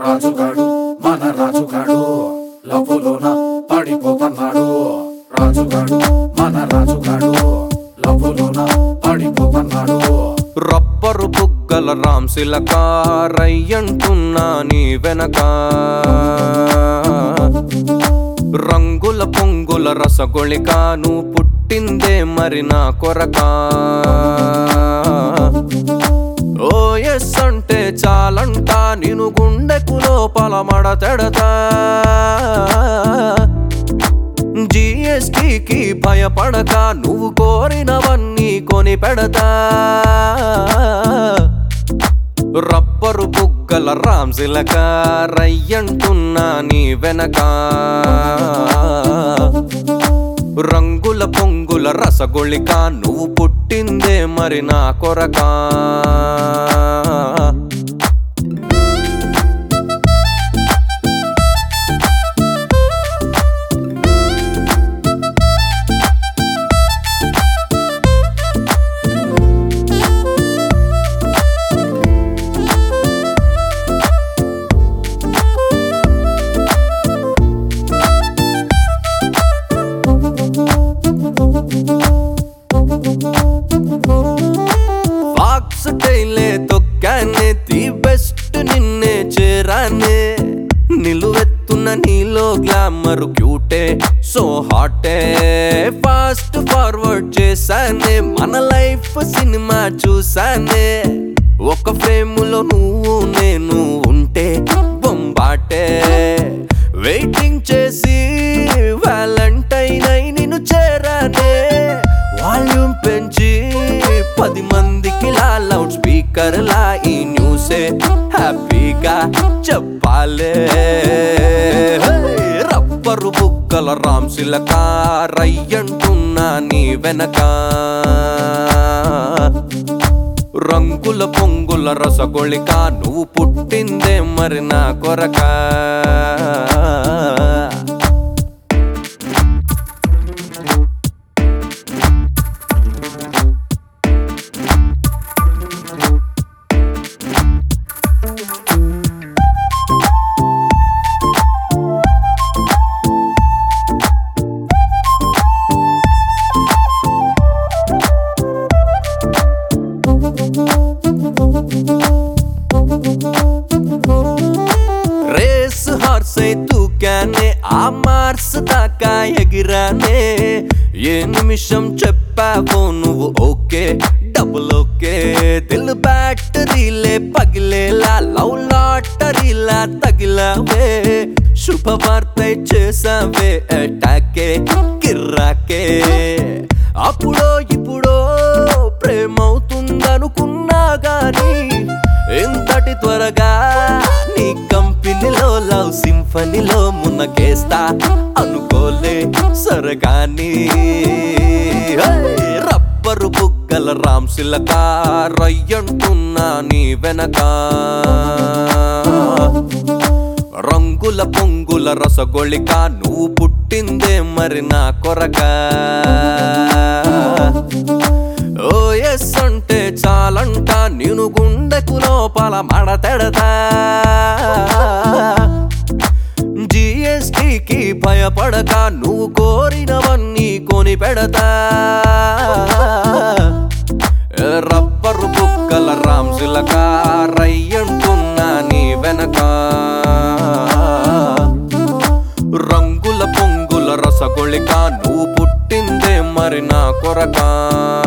రాజుగాడు మన రాజుగాడు లవ్వులోన పడిపోతున్నాడు రాజుగాడు మన రాజుగాడు లవ్వులోన పడిపోతున్నాడు రబ్బరు బుగ్గల రామ్సిలక రయ్యంటున్నా నీ వెనక రంగుల పొంగుల రసగొళిక నువ్వు పుట్టిందే మరి నా కొరక ఓ ఎస్ అంటే చాలంట నేను గుండెకు లోపల మడతెడతా జిఎస్టికి భయపడక నువ్వు కోరినవన్నీ కొని పెడతా రబ్బరు బుగ్గల రామ్సిలక రయ్యంటున్నా నీ వెనక రంగుల పొంగుల రసగొళిక నువ్వు పుట్టిందే మరి నా కొరక ఫాక్స్ టైలే తొక్కానే ది బెస్ట్ నిన్నే చేరానే నిలువెత్తున్న నీలో గ్లామర్ క్యూటే సో హాటే ఫాస్ట్ ఫార్వర్డ్ చేశానే మన లైఫ్ సినిమా చూసానే ఒక ఫ్రేములో నువ్వు నేను ఉంటే బొంబాటే వెయిటింగ్ చేసి వ్యాలంటైన్ అయి నిన్ను చేరానే వాల్యూమ్ పెంచి పది మందికి లా లౌడ్ స్పీకర్ లా ఈ న్యూసే హ్యాపీగా చెప్పాలే రబ్బరు బుక్కల రామ్సిలక రయ్యంటున్నా నీ వెనక రంగుల పొంగుల రసగొళిక నువ్వు పుట్టిందే మరి నా కొరక రేస్ హార్స్ తూకానే ఆ మార్స్ దాకా ఎగిరానే ఏ నిమిషం చెప్పావో నువ్వు ఓకే డబుల్ ఓకే దిల్ బ్యాటరీలే పగిలేలా లవ్ లాటరీలా తగిలావే శుభవార్త చేసావే అటాకే కిర్రాకే అప్పుడో ఇప్పుడో ప్రేమవుతుందనుకున్నా గానీ ఎంతటి త్వరగా నీ కంపెనీలో లవ్ సింఫనీలో మునకేస్తా అనుకోలే సరగాని రబ్బరు బుగ్గల రామ్సిలక రయ్యంటున్నా నీ వెనక రంగుల పొంగుల రసగొళిక నువ్వు పుట్టిందే మరి నా కొరక ఓ ఎస్ అంటే చాలంట నేను గుండెకు లోపల మడతెడతా జిఎస్టికి భయపడక నువ్వు కోరినవన్నీ కొని పెడతా రబ్బరు బుక్కల రామ్సిలక రయ్యంటున్నా నీ వెనక రంగుల పొంగుల రసగొళిక నువ్వు పుట్టిందే మరి నా కొరక